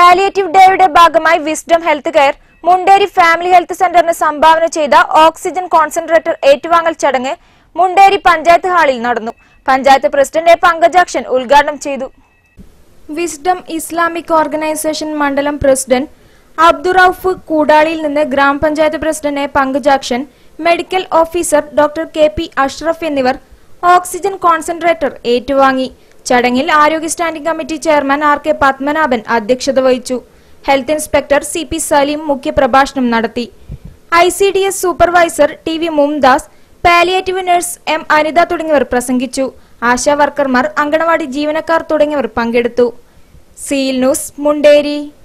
palliative ഡേയുടെ ഭാഗമായി Wisdom health care Munderi family health സെന്ററിന് സംഭാവന ചെയ്ത ഓക്സിജൻ കോൺസെൻട്രേറ്റർ ഏറ്റുവാങ്ങൽ ചടങ്ങ് മുണ്ടേരി പഞ്ചായത്ത് ഹാളിൽ നടന്നു പഞ്ചായത്ത് പ്രസിഡന്റ് എ പങ്കജാക്ഷൻ ഉദ്ഘാടനം ചെയ്തു വിസ്ഡം ഇസ്ലാമിക് ഓർഗനൈസേഷൻ മണ്ഡലം പ്രസിഡന്റ് അബ്ദുറൌഫ് കൂടാളിയിൽ നിന്ന് ഗ്രാമപഞ്ചായത്ത് president A Pankajakshan medical officer doctor K P Ashraf എന്നിവർ ഓക്സിജൻ കോൺസെൻട്രേറ്റർ ഏറ്റുവാങ്ങി ചടങ്ങിൽ ആരോഗ്യ standing committee chairman R K Padmanabhan അധ്യക്ഷത വഹിച്ചു health inspector C P Saleem മുഖ്യപ്രഭാഷണം നടത്തി I C D S supervisor T V Mumdas palliative nurse M Anitha തുടങ്ങിയവർ പ്രസംഗിച്ചു ആശാ വർക്കർമാർ അങ്കണവാടി ജീവനക്കാർ തുടങ്ങിയവർ പങ്കെടുത്തു സീൽ ന്യൂസ് മുണ്ടേരി